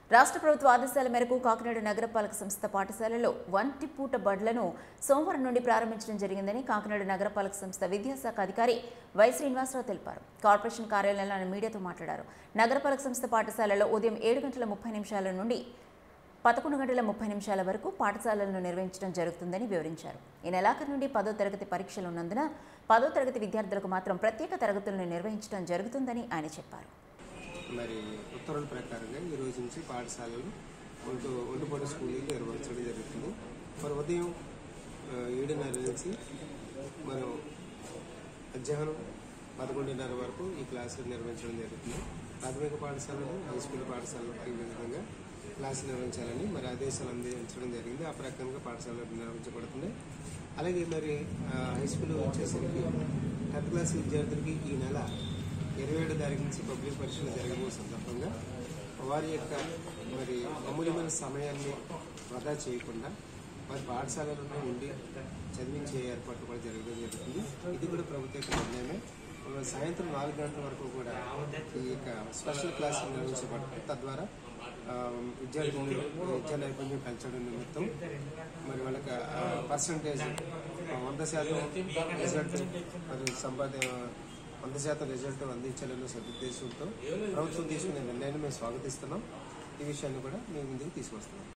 రాష్ట్ర ప్రభుత్వ ఆదేశాల మేరకు కాకినాడ నగరపాలక సంస్థ పాఠశాలలో వంటి పూట బడులను సోమవారం నుండి ప్రారంభించడం జరిగిందని కాకినాడ నగరపాలక సంస్థ విద్యాశాఖ అధికారి వై శ్రీనివాసరావు తెలిపారు కార్పొరేషన్ కార్యాలయంలో ఆయన మీడియాతో మాట్లాడారు నగరపాలక సంస్థ పాఠశాలలో ఉదయం ఏడు గంటల ముప్పై నిమిషాల నుండి పదకొండు గంటల ముప్పై నిమిషాల వరకు పాఠశాలలను నిర్వహించడం జరుగుతుందని వివరించారు ఈ నెలాఖరు నుండి పదో తరగతి పరీక్షలు ఉన్నందున పదో తరగతి విద్యార్థులకు మాత్రం ప్రత్యేక తరగతులను నిర్వహించడం జరుగుతుందని ఆయన చెప్పారు మరి ఉత్తర్వుల ప్రకారంగా ఈ రోజు నుంచి పాఠశాలలు ఒంటు ఒంటుపూట స్కూళ్ళు నిర్వహించడం జరుగుతుంది మరి ఉదయం ఆ, ఏడున్నర నుంచి మనం మధ్యాహ్నం పదకొండున్నర వరకు ఈ క్లాసులు నిర్వహించడం జరుగుతుంది ప్రాథమిక పాఠశాలలు హై స్కూల్ పాఠశాలలు ఈ విధంగా క్లాసులు నిర్వహించాలని మరి ఆదేశాలు అందించడం జరిగింది ఆ ప్రకారంగా పాఠశాలలు నిర్వహించబడుతున్నాయి అలాగే మరి ఆ, హై స్కూల్ వచ్చేసరికి టెన్త్ క్లాస్ విద్యార్థులకి ఈ నెల ఇరవై ఏడు తారీఖు నుంచి పబ్లిక్ పరీక్షలు జరగబోయే సందర్భంగా వారి యొక్క మరి అమూల్యమైన సమయాన్ని వృధా చేయకుండా వారి పాఠశాలలోనే ఉండి చదివించే ఏర్పాటు కూడా జరగడం జరుగుతుంది ఇది కూడా ప్రభుత్వ యొక్క నిర్ణయమే మన సాయంత్రం నాలుగు గంటల వరకు కూడా ఈ యొక్క స్పెషల్ క్లాస్ నిర్వహించబడుతుంది తద్వారా ఆ, విద్యార్థులు విద్యా నైపుణ్యం పెంచడం నిమిత్తం మరి వాళ్ళకి పర్సంటేజ్ వంద శాతం రిజల్ట్ మరి సంపాద వంద శాతం రిజల్ట్ అందించాలన్న సదుద్దేశంతో ప్రభుత్వం తీసుకునే నిర్ణయాన్ని మేము స్వాగతిస్తున్నాం ఈ విషయాన్ని కూడా మేము ముందుకు తీసుకొస్తున్నాం